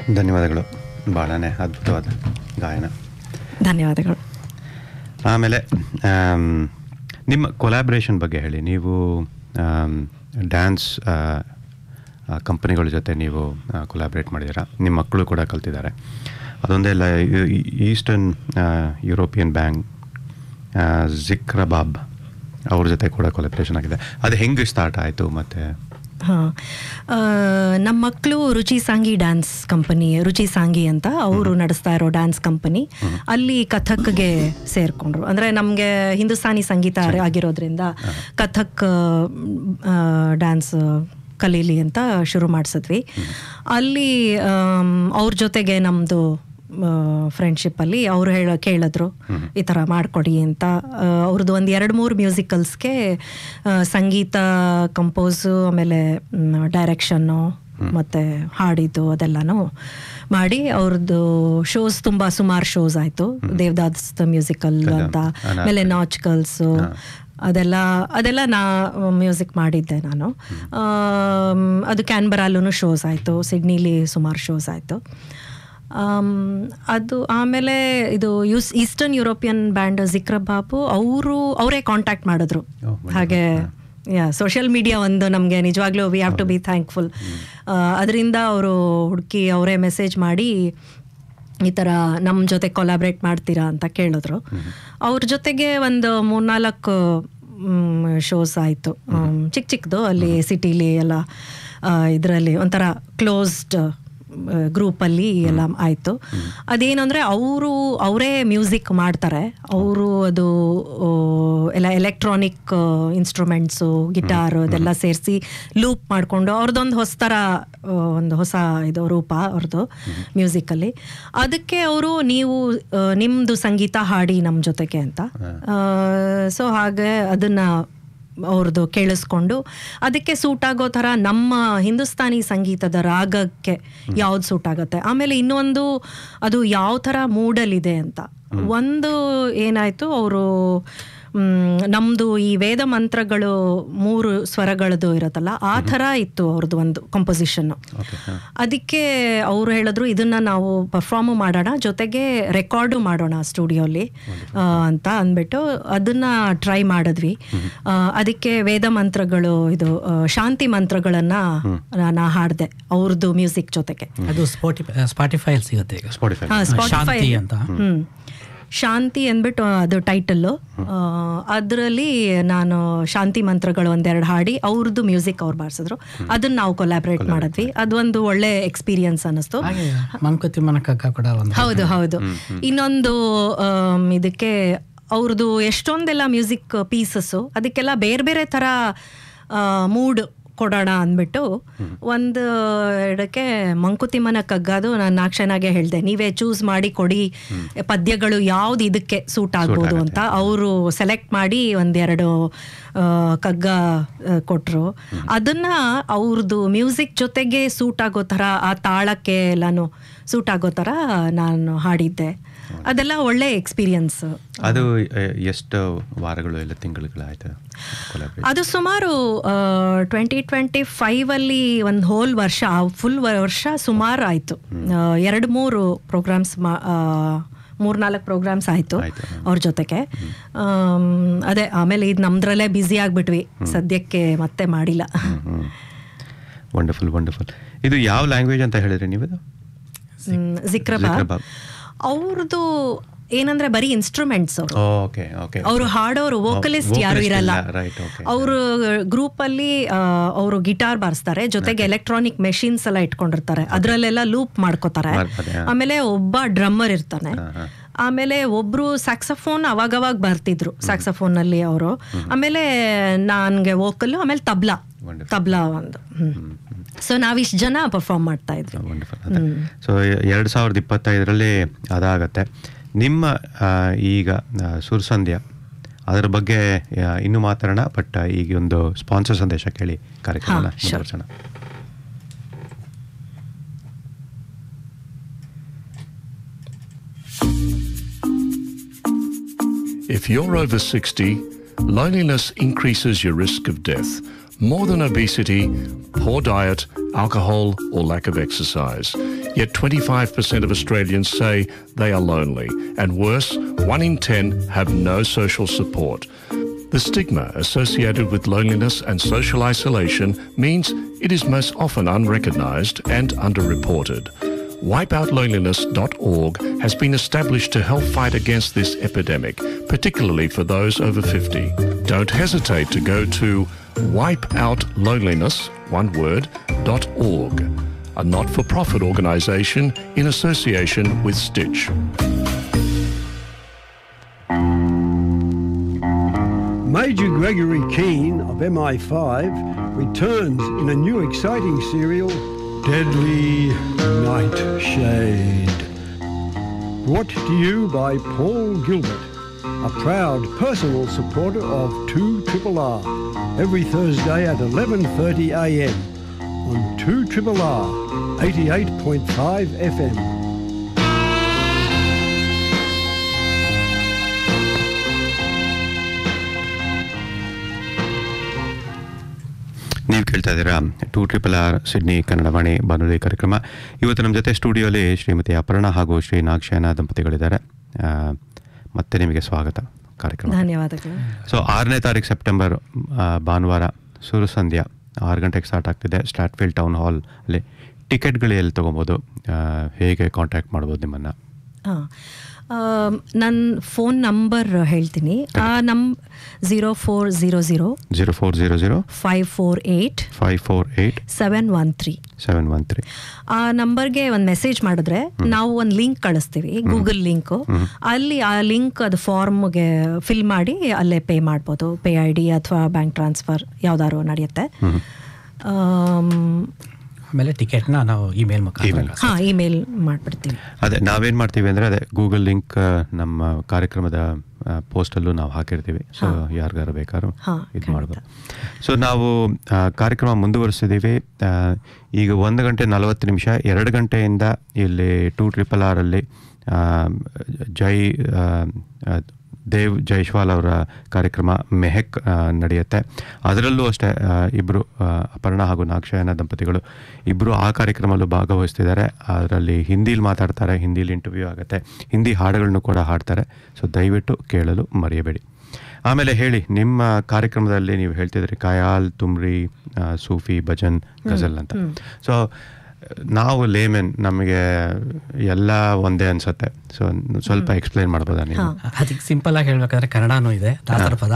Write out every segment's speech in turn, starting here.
ಧನ್ಯವಾದಗಳು ಭಾಳನೇ ಅದ್ಭುತವಾದ ಗಾಯನ ಧನ್ಯವಾದಗಳು ಆಮೇಲೆ ಆಮ್, ನಿಮ್ಮ ಕೊಲ್ಯಾಬ್ರೇಷನ್ ಬಗ್ಗೆ ಹೇಳಿ ನೀವು ಡ್ಯಾನ್ಸ್ ಕಂಪನಿಗಳ ಜೊತೆ ನೀವು ಕೊಲ್ಯಾಬ್ರೇಟ್ ಮಾಡಿದ್ದೀರಾ ನಿಮ್ಮ ಮಕ್ಕಳು ಕೂಡ ಕಲ್ತಿದ್ದಾರೆ ಅದೊಂದೇ ಅಲ್ಲ ಈಸ್ಟರ್ನ್ ಯುರೋಪಿಯನ್ ಬ್ಯಾಂಕ್ ಜಿಕ್ರಬಾಬ್ ಅವ್ರ ಜೊತೆ ಕೂಡ ಕೊಲ್ಯಾಬ್ರೇಷನ್ ಆಗಿದೆ ಅದು ಹೆಂಗೆ ಸ್ಟಾರ್ಟ್ ಆಯಿತು ಮತ್ತು ಹಾಂ ನಮ್ಮ ಮಕ್ಕಳು ರುಚಿ ಸಾಂಗಿ ಡ್ಯಾನ್ಸ್ ಕಂಪನಿ ರುಚಿ ಸಾಂಗಿ ಅಂತ ಅವರು ನಡೆಸ್ತಾ ಇರೋ ಡ್ಯಾನ್ಸ್ ಕಂಪನಿ ಅಲ್ಲಿ ಕಥಕ್ಗೆ ಸೇರಿಕೊಂಡ್ರು ಅಂದರೆ ನಮಗೆ ಹಿಂದೂಸ್ತಾನಿ ಸಂಗೀತ ಆಗಿರೋದ್ರಿಂದ ಕಥಕ್ ಡ್ಯಾನ್ಸ್ ಕಲೀಲಿ ಅಂತ ಶುರು ಮಾಡಿಸಿದ್ವಿ ಅಲ್ಲಿ ಆಮ್, ಅವ್ರ ಜೊತೆಗೆ ನಮ್ಮದು ಫ್ರೆಂಡ್ಶಿಪ್ಪಲ್ಲಿ ಅವರು ಹೇಳ ಕೇಳಿದ್ರು ಈ ಥರ ಮಾಡಿಕೊಡಿ ಅಂತ ಆ, ಅವ್ರದ್ದು ಒಂದು ಎರಡು ಮೂರು ಮ್ಯೂಸಿಕಲ್ಸ್ಗೆ ಸಂಗೀತ ಕಂಪೋಸು ಆಮೇಲೆ ಡೈರೆಕ್ಷನ್ನು ಮತ್ತು ಹಾಡಿದ್ದು ಅದೆಲ್ಲನೂ ಮಾಡಿ ಅವ್ರದ್ದು ಶೋಸ್ ತುಂಬ ಸುಮಾರು ಶೋಸ್ ಆಯಿತು ದೇವದಾಸ್ ಮ್ಯೂಸಿಕಲ್ ಅಂತ ಆಮೇಲೆ ನಾಚ್ಕಲ್ಸು ಅದೆಲ್ಲ ಅದೆಲ್ಲ ನಾ ಮ್ಯೂಸಿಕ್ ಮಾಡಿದ್ದೆ ನಾನು ಆಮ್, ಅದು ಕ್ಯಾನ್ಬರಾಲೂ ಶೋಸ್ ಆಯಿತು ಸಿಡ್ನಿಲಿ ಸುಮಾರು ಶೋಸ್ ಆಯಿತು ಅದು ಆಮೇಲೆ ಇದು ಯೂಸ್ ಈಸ್ಟರ್ನ್ ಯುರೋಪಿಯನ್ ಬ್ಯಾಂಡ್ ಜಿಕ್ರಬಾಬು ಅವರು ಅವರೇ ಕಾಂಟ್ಯಾಕ್ಟ್ ಮಾಡಿದ್ರು ಹಾಗೆ ಯಾ ಸೋಷಿಯಲ್ ಮೀಡಿಯಾ ಒಂದು ನಮಗೆ ನಿಜವಾಗ್ಲೂ we have to be thankful ಅದರಿಂದ ಅವರು ಹುಡುಕಿ ಅವರೇ ಮೆಸೇಜ್ ಮಾಡಿ ಈ ಥರ ನಮ್ಮ ಜೊತೆ ಕೊಲಾಬ್ರೇಟ್ ಮಾಡ್ತೀರಾ ಅಂತ ಕೇಳಿದ್ರು ಅವ್ರ ಜೊತೆಗೆ ಒಂದು ಮೂರ್ನಾಲ್ಕು ಶೋಸ್ ಆಯಿತು ಚಿಕ್ಕ ಚಿಕ್ಕದು ಅಲ್ಲಿ ಸಿಟಿಲಿ ಎಲ್ಲ ಇದರಲ್ಲಿ ಒಂಥರ ಕ್ಲೋಸ್ಡ್ ಗ್ರೂಪಲ್ಲಿ ಎಲ್ಲ ಆಯಿತು ಅದೇನು ಅಂದರೆ ಅವರು ಅವರೇ ಮ್ಯೂಸಿಕ್ ಮಾಡ್ತಾರೆ ಅವರು ಅದು ಆ, ಎಲ್ಲ ಎಲೆಕ್ಟ್ರಾನಿಕ್ ಇನ್ಸ್ಟ್ರೂಮೆಂಟ್ಸು ಗಿಟಾರ್ ಅದೆಲ್ಲ ಸೇರಿಸಿ ಲೂಪ್ ಮಾಡಿಕೊಂಡು ಅವ್ರದ್ದೊಂದು ಹೊಸ ಥರ ಆ, ಒಂದು ಹೊಸ ಇದು ರೂಪ ಅವ್ರದ್ದು ಮ್ಯೂಸಿಕಲ್ಲಿ ಅದಕ್ಕೆ ಅವರು ನೀವು ಆ, ನಿಮ್ದು ಸಂಗೀತ ಹಾಡಿ ನಮ್ಮ ಜೊತೆಗೆ ಅಂತ ಸೊ ಹಾಗೆ ಅದನ್ನು ಅವ್ರದ್ದು ಕೇಳಿಸ್ಕೊಂಡು ಅದಕ್ಕೆ ಸೂಟ್ ಆಗೋ ಥರ ನಮ್ಮ ಹಿಂದೂಸ್ತಾನಿ ಸಂಗೀತದ ರಾಗಕ್ಕೆ ಯಾವ್ದು ಸೂಟ್ ಆಗುತ್ತೆ ಆಮೇಲೆ ಇನ್ನೊಂದು ಅದು ಯಾವ ಥರ ಮೂಡಲ್ಲಿದೆ ಅಂತ ಒಂದು ಏನಾಯಿತು ಅವರು ನಮ್ಮದು ಈ ವೇದ ಮಂತ್ರಗಳು ಮೂರು ಸ್ವರಗಳದ್ದು ಇರುತ್ತಲ್ಲ ಆ ಥರ ಇತ್ತು ಅವ್ರದ್ದು ಒಂದು ಕಂಪೋಸಿಷನ್ನು ಅದಕ್ಕೆ ಅವರು ಹೇಳಿದ್ರು ಇದನ್ನ ನಾವು ಪರ್ಫಾರ್ಮು ಮಾಡೋಣ ಜೊತೆಗೆ ರೆಕಾರ್ಡು ಮಾಡೋಣ ಸ್ಟುಡಿಯೋಲಿ ಅಂತ ಅಂದ್ಬಿಟ್ಟು ಅದನ್ನ ಟ್ರೈ ಮಾಡಿದ್ವಿ ಆ, ಅದಕ್ಕೆ ವೇದ ಮಂತ್ರಗಳು ಇದು ಆ, ಶಾಂತಿ ಮಂತ್ರಗಳನ್ನ ನಾನು ಹಾಡಿದೆ ಅವ್ರದ್ದು ಮ್ಯೂಸಿಕ್ ಜೊತೆಗೆ ಅದು ಸ್ಪಾಟಿಫೈ ಸ್ಪಾಟಿಫೈಲ್ ಸಿಗುತ್ತೆ ಈಗ ಸ್ಪಾಟಿಫೈ ಹಾ, Spotify ಶಾಂತಿ ಅಂತ ಹ್ಮ್ ಶಾಂತಿ ಅಂದ್ಬಿಟ್ಟು ಅದು ಟೈಟಲ್ಲು ಅದರಲ್ಲಿ ನಾನು ಶಾಂತಿ ಮಂತ್ರಗಳು ಒಂದೆರಡು ಹಾಡಿ ಅವ್ರದ್ದು ಮ್ಯೂಸಿಕ್ ಅವ್ರು ಬಾರಿಸಿದ್ರು ಅದನ್ನ ನಾವು ಕೊಲಾಬ್ರೇಟ್ ಮಾಡಿದ್ವಿ ಅದೊಂದು ಒಳ್ಳೆ ಎಕ್ಸ್ಪೀರಿಯನ್ಸ್ ಅನ್ನಿಸ್ತು ಹಾಗೆ ಮಂಕುತಿ ಮನಕಕ್ಕ ಕೂಡ ಒಂದು ಹೌದು ಹೌದು ಇನ್ನೊಂದು ಆಮ್, ಇದಕ್ಕೆ ಅವ್ರದ್ದು ಎಷ್ಟೊಂದೆಲ್ಲ ಮ್ಯೂಸಿಕ್ ಪೀಸಸ್ಸು ಅದಕ್ಕೆಲ್ಲ ಬೇರೆ ಬೇರೆ ಥರ ಮೂಡ್ ಕೊಡೋಣ ಅಂದ್ಬಿಟ್ಟು ಒಂದು ಇದಕ್ಕೆ ಮಂಕುತಿಮ್ಮನ ಕಗ್ಗದು ನಾನು ನಾಕ್ಷನಾಗೆ ಹೇಳಿದೆ ನೀವೇ ಚೂಸ್ ಮಾಡಿ ಕೊಡಿ ಪದ್ಯಗಳು ಯಾವ್ದು ಇದಕ್ಕೆ ಸೂಟ್ ಆಗ್ಬೋದು ಅಂತ ಅವರು ಸೆಲೆಕ್ಟ್ ಮಾಡಿ ಒಂದೆರಡು ಆ, ಕಗ್ಗ ಆ, ಕೊಟ್ರು ಅದನ್ನ ಅವ್ರದ್ದು ಮ್ಯೂಸಿಕ್ ಜೊತೆಗೆ ಸೂಟ್ ಆಗೋ ಥರ ಆ ತಾಳಕ್ಕೆ ಎಲ್ಲಾನು ಸೂಟ್ ಆಗೋ ಥರ ನಾನು ಹಾಡಿದ್ದೆ ಅದೆಲ್ಲ ಒಳ್ಳೆ ಎಕ್ಸ್ಪೀರಿಯನ್ಸ್ ಅದು ಎ, ಎಷ್ಟು ವಾರಗಳು ಇಲ್ಲ ತಿಂಗಳುಗಳಾಯ್ತು ಕೊಲಾಬ್ರೇಟ್ ಅದು ಸುಮಾರು ಟ್ವೆಂಟಿ ಟ್ವೆಂಟಿ ಫೈವಲ್ಲಿ ಒಂದು ಹೋಲ್ ವರ್ಷ ಫುಲ್ ವರ್ಷ ಸುಮಾರು ಆಯಿತು ಎರಡು ಮೂರು ಪ್ರೋಗ್ರಾಮ್ಸ್ ಮೂರ್ನಾಲ್ಕು ಪ್ರೋಗ್ರಾಮ್ಸ್ ಆಯಿತು ಆಯ್ತು. ಅವ್ರ ಜೊತೆಗೆ ಆಮ್, ಅದೇ ಆಮೇಲೆ ಇದು ನಮ್ದ್ರಲ್ಲೇ ಬ್ಯುಸಿ ಆಗಿಬಿಟ್ವಿ ಸದ್ಯಕ್ಕೆ ಮತ್ತೆ ಮಾಡಿಲ್ಲ ವಂಡರ್ಫುಲ್ ವಂಡರ್ಫುಲ್ ಇದು ಯಾವ ಲ್ಯಾಂಗ್ವೇಜ್ ಅಂತ ಹೇಳಿದ್ರಿ ನೀವು ಇದು ಜಿಕ್ರಬಾ ಜಿಕ್ರಬಾಬ್. ಅವ್ರದ್ದು ಏನಂದ್ರೆ ಬರೀ ಇನ್ಸ್ಟ್ರೂಮೆಂಟ್ಸ್ ಅವರು ಓಕೆ ಓಕೆ ಅವರು ಹಾಡೋರು ವೋಕಲಿಸ್ಟ್ ಯಾರು ಇರಲ್ಲ ರೈಟ್ ಓಕೆ ಅವರು ಗ್ರೂಪ್ ಅಲ್ಲಿ ಅವರು ಗಿಟಾರ್ ಬಾರಿಸ್ತಾರೆ ಜೊತೆಗೆ ಎಲೆಕ್ಟ್ರಾನಿಕ್ ಮೆಷಿನ್ಸ್ ಎಲ್ಲ ಇಟ್ಕೊಂಡಿರ್ತಾರೆ ಅದ್ರಲ್ಲೆಲ್ಲ ಲೂಪ್ ಮಾಡ್ಕೋತಾರೆ ಮಾಡ್ತಾರೆ, ಹಾ. ಆಮೇಲೆ ಒಬ್ಬ ಡ್ರಮ್ಮರ್ ಇರ್ತಾನೆ ಹಾ, ಹಾ. ಆಮೇಲೆ ಒಬ್ರು ಸ್ಯಾಕ್ಸಫೋನ್ ಅವಾಗವಾಗ ಬರ್ತಿದ್ರು ಸ್ಯಾಕ್ಸಫೋನ್ ಅಲ್ಲಿ ಅವರು ಆಮೇಲೆ ನನ್ಗೆ ವೋಕಲ್ ಆಮೇಲೆ ತಬ್ಲಾ Wonderful. ತಬ್ಲಾ ಒಂದು ಸೊ ನಾವಿಷ್ಟು ಜನ ಪರ್ಫಾರ್ಮ್ ಮಾಡ್ತಾ ಇದ್ವಿ ವಂಡರ್ಫುಲ್ ಸೊ ಎರಡು ಸಾವಿರದ ಇಪ್ಪತ್ತೈದರಲ್ಲಿ ಅದಾಗತ್ತೆ ನಿಮ್ಮ ಆ, ಈಗ ಆ, ಸುರ್ಸಂಧ್ಯ ಅದರ ಬಗ್ಗೆ ಆ, ಇನ್ನೂ ಮಾತಾಡೋಣ ಬಟ್ ಈಗ ಒಂದು ಸ್ಪಾನ್ಸರ್ ಸಂದೇಶ ಕೇಳಿ ಕಾರ್ಯಕ್ರಮನ ಹಾ, sure. ಮುಂದುವರ್ಸೋಣ If you're over 60, loneliness increases your risk of death more than obesity, poor diet, alcohol, or lack of exercise. Yet 25% of Australians say they are lonely, and worse, 1 in 10 have no social support. The stigma associated with loneliness and social isolation means it is most often unrecognised and underreported. Wipeoutloneliness.org has been established to help fight against this epidemic, particularly for those over 50. Don't hesitate to go to wipeoutloneliness, one word, .org, a not-for-profit organisation in association with Stitch. Major Gregory Keane of MI5 returns in a new exciting serial, Deadly Nightshade. Brought to you by Paul Gilbert, a proud personal supporter of 2 Triple R, every Thursday at 11.30 a.m. on 2 Triple R, 88.5 FM. ನೀವು ಕೇಳ್ತಾ ಇದ್ದೀರಾ two triple R Sydney Kannadavani ಬಾನುಲಿ ಕಾರ್ಯಕ್ರಮ ಇವತ್ತು ನಮ್ಮ ಜೊತೆ ಸ್ಟುಡಿಯೋಲಿ ಶ್ರೀಮತಿ ಅಪರ್ಣ ಹಾಗೂ ಶ್ರೀ ನಾಗಶಯನ ದಂಪತಿಗಳಿದ್ದಾರೆ ಆ, ಮತ್ತೆ ನಿಮಗೆ ಸ್ವಾಗತ ಕಾರ್ಯಕ್ರಮ ಧನ್ಯವಾದಗಳು ಸೊ ಆರನೇ ತಾರೀಕು ಸೆಪ್ಟೆಂಬರ್ ಆ, ಭಾನುವಾರ ಸುರು ಸಂಧ್ಯಾ ಆರು ಗಂಟೆಗೆ ಸ್ಟಾರ್ಟ್ ಆಗ್ತಿದೆ ಸ್ಟಾಟ್ಫೀಲ್ಡ್ ಟೌನ್ ಹಾಲ್ ಅಲ್ಲಿ ಟಿಕೆಟ್ಗಳು ಎಲ್ಲಿ ತೊಗೊಬೋದು ಆ, ಹೇಗೆ ಕಾಂಟ್ಯಾಕ್ಟ್ ಮಾಡ್ಬೋದು ನಿಮ್ಮನ್ನು ಹಾಂ ನನ್ನ ಫೋನ್ ನಂಬರ್ ಹೇಳ್ತೀನಿ ಆ ನಮ್ zero four zero zero zero four zero zero five four eight five four eight seven one three seven one three ಆ ನಂಬರ್ಗೆ ಒಂದು ಮೆಸೇಜ್ ಮಾಡಿದ್ರೆ ನಾವು ಒಂದು ಲಿಂಕ್ ಕಳಿಸ್ತೀವಿ ಗೂಗಲ್ ಲಿಂಕು ಅಲ್ಲಿ ಆ ಲಿಂಕ್ ಅದು ಫಾರ್ಮ್ಗೆ ಫಿಲ್ ಮಾಡಿ ಅಲ್ಲೇ ಪೇ ಮಾಡ್ಬೋದು ಪೇ ಐ ಡಿ ಅಥವಾ ಬ್ಯಾಂಕ್ ಟ್ರಾನ್ಸ್ಫರ್ ಯಾವ್ದಾದ್ರು ನಡೆಯುತ್ತೆ ಆಮೇಲೆ ಟಿಕೆಟ್ನ ನಾವು ಇಮೇಲ್ ಮುಖಾಂತರ ಹಾಂ ಇಮೇಲ್ ಮಾಡಿಬಿಡ್ತೀವಿ ಅದೇ ನಾವೇನು ಮಾಡ್ತೀವಿ ಅಂದರೆ ಅದೇ ಗೂಗಲ್ ಲಿಂಕ್ ನಮ್ಮ ಕಾರ್ಯಕ್ರಮದ ಪೋಸ್ಟಲ್ಲೂ ನಾವು ಹಾಕಿರ್ತೀವಿ ಸೊ ಯಾರಿಗಾರು ಬೇಕಾದ್ರೂ ಹಾ, ಇದು ಮಾಡ್ಬೋದು ಸೊ ನಾವು ಆ, ಕಾರ್ಯಕ್ರಮ ಮುಂದುವರಿಸಿದ್ದೀವಿ ಆ, ಈಗ ಒಂದು ಗಂಟೆ ನಲವತ್ತು ನಿಮಿಷ ಎರಡು ಗಂಟೆಯಿಂದ ಇಲ್ಲಿ ಟೂ ಟ್ರಿಪಲ್ ಆರಲ್ಲಿ ಜೈ ಆ, ಆ, ದೇವ್ ಜೈಶ್ವಾಲ್ ಅವರ ಕಾರ್ಯಕ್ರಮ ಮೆಹಕ್ ಆ, ನಡೆಯುತ್ತೆ ಅದರಲ್ಲೂ ಅಷ್ಟೇ ಆ, ಇಬ್ರು ಆ, ಅಪರ್ಣ ಹಾಗೂ ನಾಗಶಯನ ದಂಪತಿಗಳು ಇಬ್ಬರು ಆ ಕಾರ್ಯಕ್ರಮಲ್ಲೂ ಭಾಗವಹಿಸ್ತಿದ್ದಾರೆ ಅದರಲ್ಲಿ ಹಿಂದಿಲಿ ಮಾತಾಡ್ತಾರೆ ಹಿಂದಿಲಿ ಇಂಟರ್ವ್ಯೂ ಆಗುತ್ತೆ ಹಿಂದಿ ಹಾಡುಗಳನ್ನು ಕೂಡ ಹಾಡ್ತಾರೆ ಸೊ ದಯವಿಟ್ಟು ಕೇಳಲು ಮರೆಯಬೇಡಿ ಆಮೇಲೆ ಹೇಳಿ ನಿಮ್ಮ ಕಾರ್ಯಕ್ರಮದಲ್ಲಿ ನೀವು ಹೇಳ್ತಿದ್ರಿ ಕಯಾಲ್ ತುಮ್ರಿ ಆ, ಸೂಫಿ ಭಜನ್ ಗಜಲ್ ಅಂತ ಸೊ ನಾವು ಲೇಮೆನ್ ನಮಗೆ ಎಲ್ಲ ಒಂದೇ ಅನ್ಸುತ್ತೆ ಸೊ ಸ್ವಲ್ಪ ಎಕ್ಸ್ಪ್ಲೈನ್ ಮಾಡ್ಬೋದಾ ನೀವು ಅದಕ್ಕೆ ಸಿಂಪಲ್ ಆಗಿ ಹೇಳ್ಬೇಕಾದ್ರೆ ಕನ್ನಡನೂ ಇದೆ ದಾಸರ ಪದ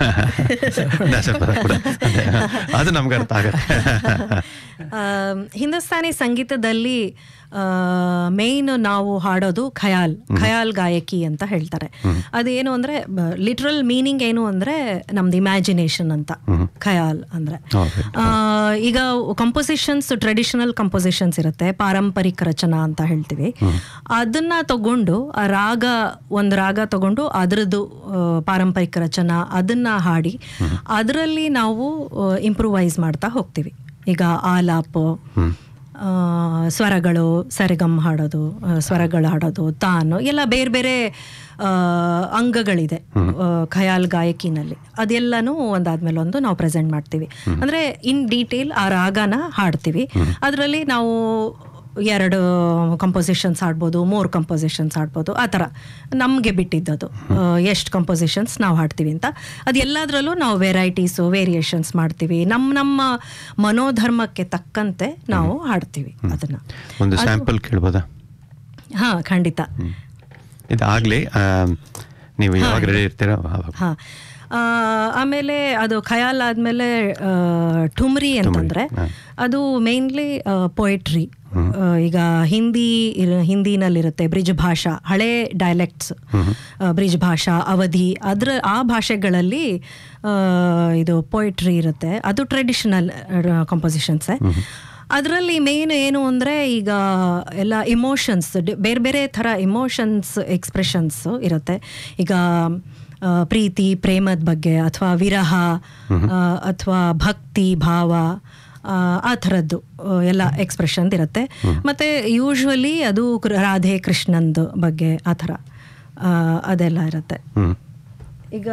ದಾಸಪದ ಕೂಡ ಅದೇ. ಅದು ನಮ್ಗೆ ಅರ್ಥ ಆಗತ್ತೆ ಆಮ್, ಹಿಂದೂಸ್ತಾನಿ ಸಂಗೀತದಲ್ಲಿ ಮೇಯ್ನ್ ನಾವು ಹಾಡೋದು ಖಯಾಲ್ ಖಯಾಲ್ ಗಾಯಕಿ ಅಂತ ಹೇಳ್ತಾರೆ ಅದೇನು ಅಂದ್ರೆ ಲಿಟ್ರಲ್ ಮೀನಿಂಗ್ ಏನು ಅಂದ್ರೆ ನಮ್ದು ಇಮ್ಯಾಜಿನೇಷನ್ ಅಂತ ಖಯಾಲ್ ಅಂದ್ರೆ Okay. ಆ, ಈಗ ಕಂಪೋಸಿಷನ್ಸ್ ಟ್ರೆಡಿಷನಲ್ ಕಂಪೋಸಿಷನ್ಸ್ ಇರುತ್ತೆ ಪಾರಂಪರಿಕ ರಚನಾ ಅಂತ ಹೇಳ್ತೀವಿ ಅದನ್ನ ತಗೊಂಡು ಆ ರಾಗ ಒಂದು ರಾಗ ತಗೊಂಡು ಅದರದ್ದು ಆ, ಪಾರಂಪರಿಕ ರಚನಾ ಅದನ್ನ ಹಾಡಿ ಅದರಲ್ಲಿ ನಾವು ಇಂಪ್ರೂವೈಸ್ ಮಾಡ್ತಾ ಹೋಗ್ತೀವಿ ಈಗ ಆಲಾಪ್ ಆ, ಸ್ವರಗಳು ಸರಿಗಮ್ ಹಾಡೋದು ಆ, ಸ್ವರಗಳು ಹಾಡೋದು ತಾನು ಎಲ್ಲ ಬೇರೆ ಬೇರೆ ಆ, ಅಂಗಗಳಿದೆ ಆ, ಖಯಾಲ್ ಗಾಯಕಿನಲ್ಲಿ ಅದೆಲ್ಲನೂ ಒಂದಾದ್ಮೇಲೆ ಒಂದು ನಾವು ಪ್ರೆಸೆಂಟ್ ಮಾಡ್ತೀವಿ ಅಂದ್ರೆ ಇನ್ ಡೀಟೇಲ್ ಆ ರಾಗನ ಹಾಡ್ತೀವಿ ಅದರಲ್ಲಿ ನಾವು ಎರಡು ಕಂಪೋಸಿಷನ್ಸ್ ಆಡ್ಬೋದು ಮೂರು ಕಂಪೋಸಿಷನ್ಸ್ ಆಡ್ಬೋದು ಆ ಥರ ನಮಗೆ ಬಿಟ್ಟಿದ್ದದು ಎಷ್ಟು ಕಂಪೋಸಿಷನ್ಸ್ ನಾವು ಹಾಡ್ತೀವಿ ಅಂತ ಅದು ಎಲ್ಲದರಲ್ಲೂ ನಾವು ವೆರೈಟೀಸು ವೇರಿಯೇಷನ್ಸ್ ಮಾಡ್ತೀವಿ ನಮ್ಮ ನಮ್ಮ ಮನೋಧರ್ಮಕ್ಕೆ ತಕ್ಕಂತೆ ನಾವು ಹಾಡ್ತೀವಿ ಅದನ್ನು ಒಂದು ಸ್ಯಾಂಪಲ್ ಕೇಳ್ಬೋದಾ ಹಾಂ ಖಂಡಿತ ಇದಾಗಲಿ ನೀವು ಯಾವಾಗ ರೆಡಿ ಇರ್ತೀರೋ ಆವಾಗ ಹಾ ಆ, ಆಮೇಲೆ ಅದು ಖಯಾಲ್ ಆದ್ಮೇಲೆ ಆ, ಠುಮ್ರಿ ಅಂತಂದ್ರೆ ಅದು ಮೇನ್ಲಿ ಪೊಯೆಟ್ರಿ ಈಗ ಹಿಂದಿ ಇರ- ಹಿಂದಿನಲ್ಲಿರುತ್ತೆ ಬ್ರಿಜ್ ಭಾಷಾ ಹಳೆ ಡೈಲೆಕ್ಟ್ಸ್ ಬ್ರಿಜ್ ಭಾಷಾ ಅವಧಿ ಅದರ ಆ ಭಾಷೆಗಳಲ್ಲಿ ಆ, ಇದು ಪೊಯೆಟ್ರಿ ಇರುತ್ತೆ ಅದು ಟ್ರೆಡಿಷನಲ್ ಕಂಪೋಸಿಷನ್ಸೇ ಅದರಲ್ಲಿ ಮೇನ್ ಏನು ಅಂದರೆ ಈಗ ಎಲ್ಲ ಇಮೋಷನ್ಸ್ ಬೇರೆ ಬೇರೆ ಥರ ಇಮೋಷನ್ಸ್ ಎಕ್ಸ್ಪ್ರೆಷನ್ಸ್ ಇರುತ್ತೆ ಈಗ ಆ, ಪ್ರೀತಿ ಪ್ರೇಮದ ಬಗ್ಗೆ ಅಥವಾ ವಿರಹ ಅಥವಾ ಭಕ್ತಿ ಭಾವ ಆ, ಆ ಥರದ್ದು ಆ, ಎಲ್ಲ ಎಕ್ಸ್ಪ್ರೆಷನ್ ಇರುತ್ತೆ ಮತ್ತು ಯೂಶ್ವಲಿ ಅದು ಕೃ- ರಾಧೆ ಕೃಷ್ಣಂದು ಬಗ್ಗೆ ಆ ಥರ ಆ, ಅದೆಲ್ಲ ಇರುತ್ತೆ ಹ್ಮ್ ಈಗ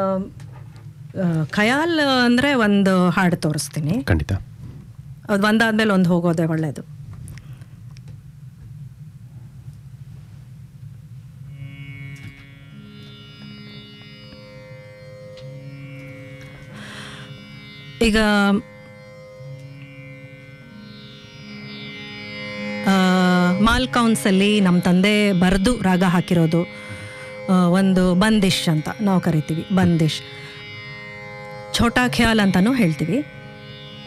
ಆ, ಖಯಾಲ್ ಅಂದರೆ ಒಂದು ಹಾಡು ತೋರಿಸ್ತೀನಿ ಖಂಡಿತ ಅದು ಒಂದಾದ್ಮೇಲೆ ಒಂದು ಹೋಗೋದೇ ಒಳ್ಳೆಯದು ಈಗ ಆ, ಮಾಲ್ ಕೌನ್ಸಲ್ಲಿ ನಮ್ಮ ತಂದೆ ಬರೆದು ರಾಗ ಹಾಕಿರೋದು ಆ, ಒಂದು ಬಂದಿಶ್ ಅಂತ ನಾವು ಕರಿತೀವಿ ಬಂದಿಶ್ ಛೋಟಾ ಖ್ಯಾಲ್ ಅಂತಲೂ ಹೇಳ್ತೀವಿ